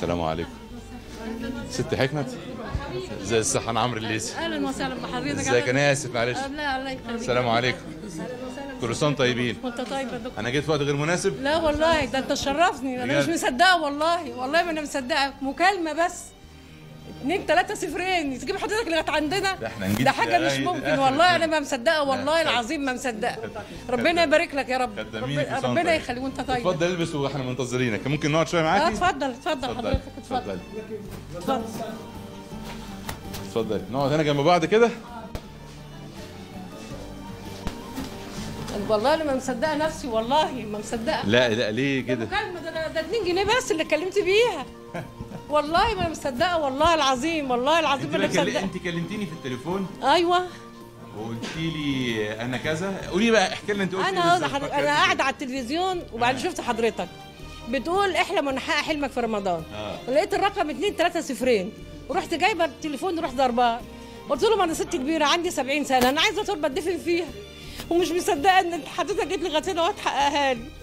السلام عليكم ست حكمت ازي الصحة انا عمرو الليثي اهلا وسهلا بحضرتك ازيك انا اسف معلش لا الله يخليك السلام عليكم كل سنة طيبين وانت طيب يا دكتور انا جيت في وقت غير مناسب لا والله ده انت شرفني انا مش بجد؟ مصدقه والله والله ما انا مصدقه مكالمه بس اتنين تلاتة صفرين تجيب حضرتك لغايه عندنا ده احنا نجيب ده حاجه مش آخر- ممكن آخر والله انا الدنيا. ما مصدقه والله لا. العظيم ما مصدقه ربنا يبارك لك يا رب خدامين رب- كل سنة ربنا طيب. يخليك وانت طيب اتفضل البس واحنا منتظرينك ممكن نقعد شوية اه معاكي اتفضل اتفضل حضرتك اتفضل اتفضل اتفضل اتفضل نقعد هنا جنب بعض كده والله انا ما مصدقه نفسي والله ما مصدقه لا لا ليه كده مكالمة ده ده 2 جنيه بس اللي اتكلمت بيها والله ما انا مصدقه والله العظيم والله العظيم انت ما انا بقى كل- مصدقه انت كلمتيني في التليفون ايوه وقلت لي انا كذا قولي بقى احكي لنا انت قلت انا هقول لحضرتك- انا قاعده على التلفزيون وبعدين شفت حضرتك بتقول احلم ونحقق حلمك في رمضان آه. لقيت الرقم 2 3 صفرين ورحت جايبه التليفون ورحت ضرباه قلت لهم انا ست كبيره عندي 70 سنه انا عايزه تربه اتدفن فيها ومش مصدقه ان انت حضرتك جيت لغايه هنا وهتحققها لي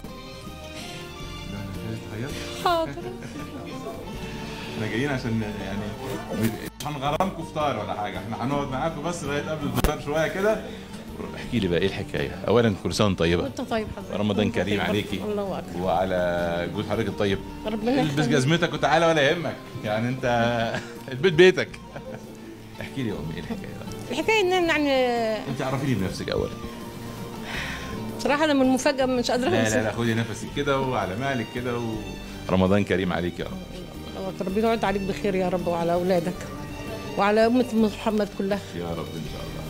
حاضر احنا جايين عشان يعني مش هنغرمكم فطار ولا حاجه احنا هنقعد معاكم بس لغايه قبل الفطار شويه كده احكي لي بقى ايه الحكايه اولا كل سنه وانت طيبه وانت طيب حضرتك رمضان وانت كريم طيب. عليكي الله اكبر وعلى جود حضرتك الطيب ربنا البس يخليك. جزمتك وتعالى ولا يهمك يعني انت البيت بيتك احكي لي يا امي ايه الحكايه بقى الحكايه ان أنا يعني انت عرفيني بنفسك اولا بصراحه انا من المفاجاه مش قادره لا لا أمسك. لا خدي نفسك كده وعلى مالك كده ورمضان كريم عليك يا رب الله أكبر. ربنا يعود عليك بخير يا رب وعلى اولادك وعلى امه محمد كلها يا رب ان شاء الله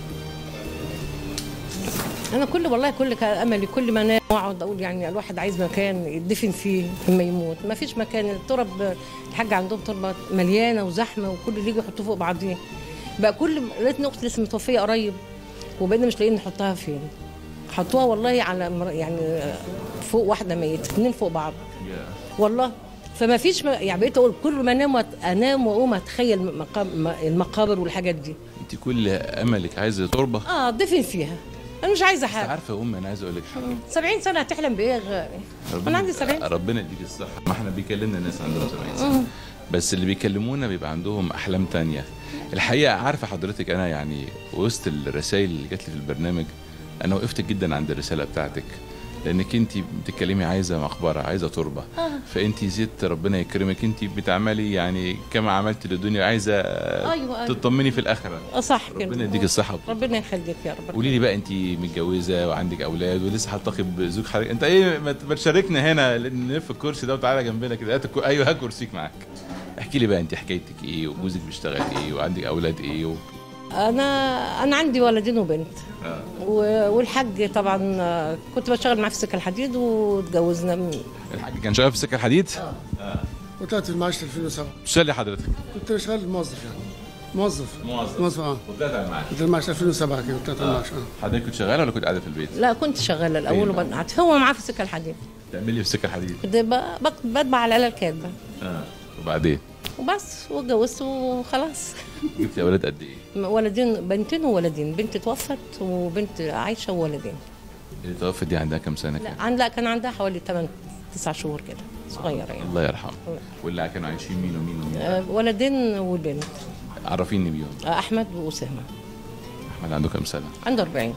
انا كل والله كل كان املي كل ما انام واقعد اقول يعني الواحد عايز مكان يدفن فيه لما يموت ما فيش مكان الترب الحاج عندهم تربه مليانه وزحمه وكل اللي يجي يحطوه فوق بعضيه بقى كل لقيت اختي لسه متوفيه قريب وبقينا مش لاقيين نحطها فين حطوها والله على مر- يعني فوق واحده ميته اتنين فوق بعض والله فما فيش م... يعني بقيت اقول كل ما انام وأت- انام واقوم اتخيل مقام... المقابر والحاجات دي انت كل املك عايزه تربه اه دفن فيها انا مش عايزه انت حاجه عارفه يا امي انا عايز اقول لك حاجه 70 سنه هتحلم بايه يا غالي انا عندي 70 ربنا يديك الصحه ما احنا بيكلمنا الناس عندهم 70 سنه بس اللي بيكلمونا بيبقى عندهم احلام تانية الحقيقه عارفه حضرتك انا يعني وسط الرسائل اللي جات لي في البرنامج انا وقفت جدا عند الرساله بتاعتك لانك انت بتتكلمي عايزه مقبره عايزه تربه فانت زدت ربنا يكرمك انت بتعملي يعني كما عملت للدنيا عايزه أيوة، أيوة. تطمني في الاخره اه صح كده ربنا يديك الصحه ربنا يخليك يا رب قولي لي بقى انت متجوزه وعندك اولاد ولسه هتلتقي بزوج حضرتك انت ايه ما ت- ما تشاركنا هنا نلف الكرسي ده وتعالى جنبنا كده هات الكو- ايوه هات كرسيك معاك احكي لي بقى انت حكايتك ايه وجوزك بيشتغل ايه وعندك اولاد ايه و... انا انا عندي ولدين وبنت آه. و- والحاج طبعا آه، كنت بشتغل معاه في سكه الحديد واتجوزنا من- الحاج كان شغال في السكه الحديد وطلعت في المعاش 2007 بتشتغل لي حضرتك كنت شغال موظف يعني موظف موظف. موظف اه وطلعت معاك كنت المعاش 2007 كده طلعت المعاش اه حضرتك كنت شغاله ولا كنت قاعده في البيت لا كنت شغاله الاول فين؟ وبنقعد هو معاه في سكه الحديد تعملي في السكه الحديد كنت ب- بك- بطبع على الاله الكاتبه اه وبعدين وبس واتجوزت وخلاص جبتي اولاد قد ايه ولدين بنتين وولدين بنت توفت وبنت عايشه وولدين اللي توفت دي عندها كام سنه لا كده عن لا كان عندها حوالي 8 9 شهور كده صغيره يعني الله يرحمه واللي كانوا عايشين مين ومين ومين آه، ولدين والبنت عرفيني بيهم آه، احمد واسامه احمد عنده كام سنه عنده 40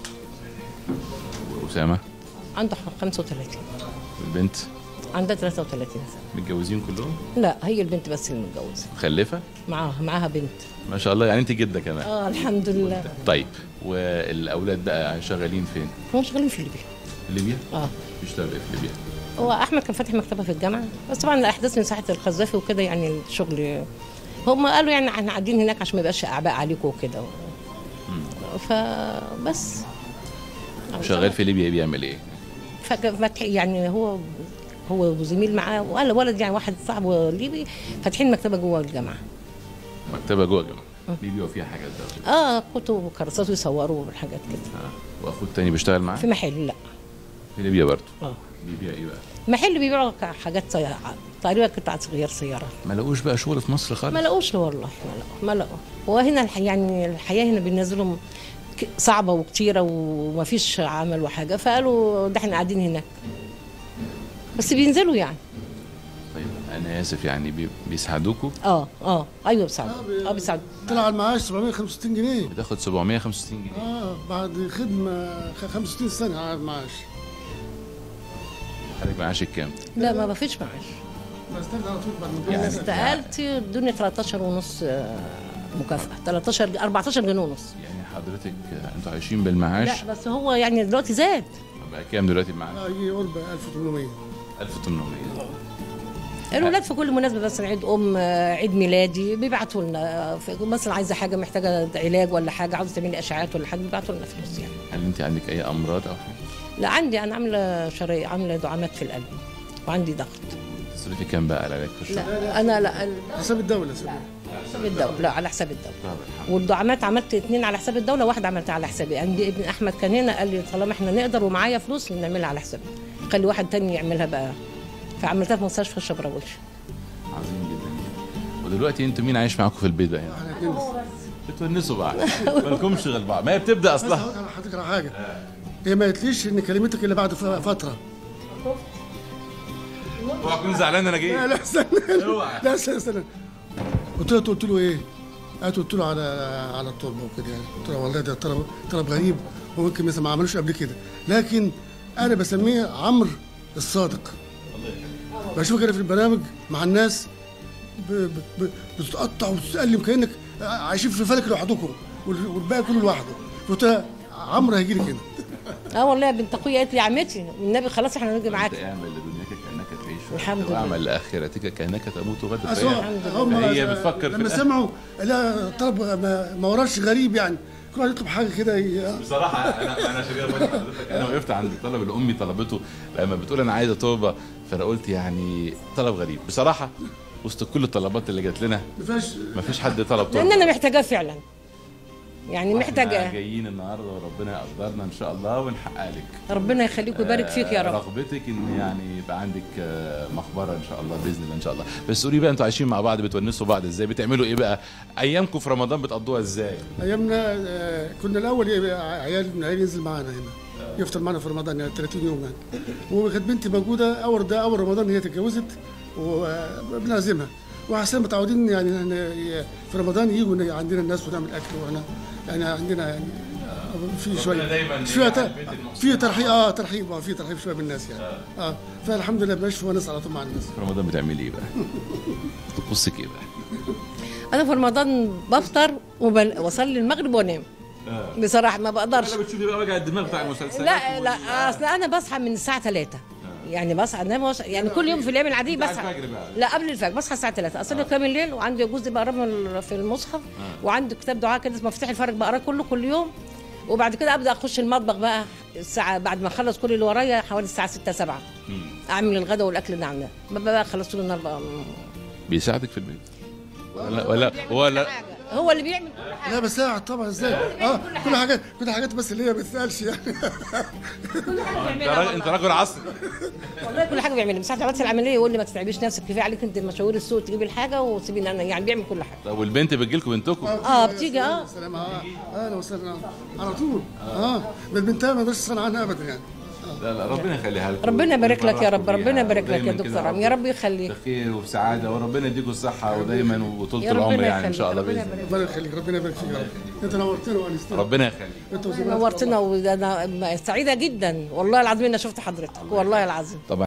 واسامه عنده 35 والبنت عندها 33 سنه متجوزين كلهم لا هي البنت بس اللي متجوزه مخلفه معاها معاها بنت ما شاء الله يعني انت جده كمان اه الحمد لله طيب والاولاد بقى شغالين فين هم شغالين في ليبيا ليبيا اه بيشتغل ايه في ليبيا هو احمد كان فاتح مكتبه في الجامعه بس طبعا الاحداث من ساعه القذافي وكده يعني الشغل هم قالوا يعني احنا قاعدين هناك عشان ما يبقاش اعباء عليكم وكده فبس شغال في ليبيا بيعمل ايه فتح يعني هو هو وزميل معاه وقال ولد يعني واحد صاحبه ليبي فاتحين مكتبه جوه الجامعه مكتبه جوه الجامعه ليبيا وفيها حاجات ده اه كتب وكراسات ويصوروا والحاجات كده آه. واخوه التاني بيشتغل معاه في محل لا في ليبيا برضه اه ليبيا ايه بقى محل بيبيعوا حاجات سيارة تقريبا قطع صغير سيارات ما لقوش بقى شغل في مصر خالص ما لقوش له والله ما لقوا ما لقوا هو هنا الح... يعني الحياه هنا بالنسبه لهم ك- صعبه وكتيره وما فيش عمل وحاجه فقالوا ده احنا قاعدين هناك بس بينزلوا يعني طيب انا اسف يعني بي- بيساعدوكوا اه اه ايوه بيساعدوا اه بيساعدوا طلع على المعاش 765 جنيه بتاخد 765 جنيه اه بعد خدمه خ- 65 سنه على المعاش حضرتك معاشك كام؟ لا ما بفيش معاش بستنى على طول بعد ما انا اتجوز. استقالت ادوني 13 ونص آه، مكافأة 13 14 جنيه ونص يعني حضرتك آه، انتوا عايشين بالمعاش لا بس هو يعني دلوقتي زاد بقى كام دلوقتي المعاش؟ اه يجي قرب 1800 1800 الولاد في كل مناسبة مثلا عيد أم آه، عيد ميلادي بيبعتوا لنا آه، في- مثلا عايزة حاجة محتاجة علاج ولا حاجة عاوزة تعملي أشعاعات ولا حاجة بيبعتوا لنا فلوس يعني هل انت عندك اي امراض او حاجه؟ لا عندي أنا عاملة شرايين عاملة دعامات في القلب وعندي ضغط تصرفي كام بقى على العلاج في الشهر؟ لا أنا لا ال- حساب الدوله سيدي. حساب الدولة لا على حساب الدولة طب الحمد والدعامات عملت اتنين على حساب الدولة واحدة عملتها على حسابي عندي ابن أحمد كان هنا قال لي طالما احنا نقدر ومعايا فلوس نعملها على حسابي خلي واحد تاني يعملها بقى فعملتها في مستشفى الشبراوي عظيم جدا جدا ودلوقتي انتوا مين عايش معاكم في البيت بقى هنا؟ احنا اتنين بس بتونسوا بعض مالكمش غير بعض ما هي بتبدا بس اصلا هقول على حضرتك على حاجه هي ما قالتليش ان كلمتك اللي بعد ف- فتره اوعى تكون زعلان انا لا جاي لا استنى اوعى. لا استنى استنى قلت له قلت له ايه؟ قالت قلت له على على الطلب وكده يعني قلت له والله ده طلب طلب غريب وممكن مثلا ما عملوش قبل كده لكن انا بسميه عمرو الصادق بشوفك انا في البرامج مع الناس ب- ب- ب- بتتقطع وتتألم كانك عايشين في فلك لوحدكم وال- والباقي كله لوحده قلت لها عمرو هيجي لك هنا اه والله يا بنت اخويا قالت لي عمتي والنبي خلاص احنا نيجي معاك انت اعمل لدنياك كانك تعيش الحمد لله. واعمل لاخرتك كانك تموت غدا أصل فهي- هو- هم هي بتفكر في لما الآخر. سمعوا لا طلب ما, ما وراش غريب يعني كل واحد يطلب حاجه كده ي- بصراحه انا انا عشان كده بقول لحضرتك انا وقفت عند الطلب اللي امي طلبته لما بتقول انا عايزه توبه فانا قلت يعني طلب غريب بصراحه وسط كل الطلبات اللي جات لنا ما فيهاش ما فيش حد طلب توبه لان انا محتاجاه فعلا يعني واحنا محتاجاه جايين النهارده وربنا يقدرنا ان شاء الله ونحقق لك ربنا يخليك ويبارك فيك يا رب رغبتك ان يعني يبقى عندك آه، مقبره ان شاء الله باذن الله ان شاء الله بس قولي بقى انتوا عايشين مع بعض بتونسوا بعض ازاي بتعملوا ايه بقى ايامكم في رمضان بتقضوها ازاي ايامنا آه، كنا الاول يبقى عيال من العيال ينزل معانا هنا يفطر معانا في رمضان يعني 30 يوم يعني وكانت بنتي موجوده اول ده اول رمضان هي اتجوزت وبنعزمها وعشان متعودين يعني إن في رمضان يجوا عندنا الناس ونعمل اكل واحنا يعني عندنا يعني في شويه دايماً شويه يجعل تر- البيت المحسن. في ترحيب اه ترحيب اه في ترحيب شويه بالناس يعني اه فالحمد لله بنعيش في ونس على طول مع الناس في رمضان بتعملي ايه بقى طقوسك ايه بقى انا في رمضان بفطر وبل... واصلي المغرب وانام بصراحه ما بقدرش بتشوفي بقى وجع الدماغ بتاع المسلسلات لا لا اصل انا بصحى من الساعه 3 يعني بصحى انام وص... يعني كل يوم في الايام العاديه بعد بصحى الفجر بقى. لا قبل الفجر بصحى الساعه 3 اصلي قيام الليل وعندي جزء بقراه من- في المصحف وعندي كتاب دعاء كده اسمه مفتاح الفرج بقراه كله كل يوم وبعد كده ابدا اخش المطبخ بقى الساعه بعد ما اخلص كل اللي ورايا حوالي الساعه 6 7 اعمل الغداء والاكل اللي عاملاه ببقى بقى خلصت طول النهار بقى بيساعدك في البيت ولا ولا ولا هو اللي بيعمل كل حاجه لا بس قاعد طبعا ازاي اه كل حاجات كل حاجات بس اللي هي ما بتتقالش يعني كل حاجه انت بيعملها راجل انت والله. راجل عصري والله كل حاجه بيعملها من ساعه ما عملت العمليه يقول لي ما تتعبيش نفسك كفايه عليك انت مشاوير السوق تجيبي الحاجه وسيبيني انا يعني بيعمل كل حاجه طب والبنت بتجي لكم بنتكم اه بتيجي اه سلام اه اهلا وسهلا آه. على طول اه بالبنتها ما اقدرش استغنى عنها ابدا يعني لا لا ربنا يخليها لكم ربنا يبارك لك يا رب، ويفرحكم ربنا بيها. يبارك لك يا ودايماً دكتور كده عم، يا رب يخليك. بخير وفي سعاده وربنا يديكم الصحه ودايما وطولة يا ربنا العمر يعني ان يخليك، شاء الله ربنا باذن الله ربنا يخليك ربنا يبارك فيك يا رب انت نورتنا وانستنا ربنا يخليك انت وزميلك نورتنا وانا سعيده جدا والله العظيم اني شفت حضرتك والله العظيم طبعا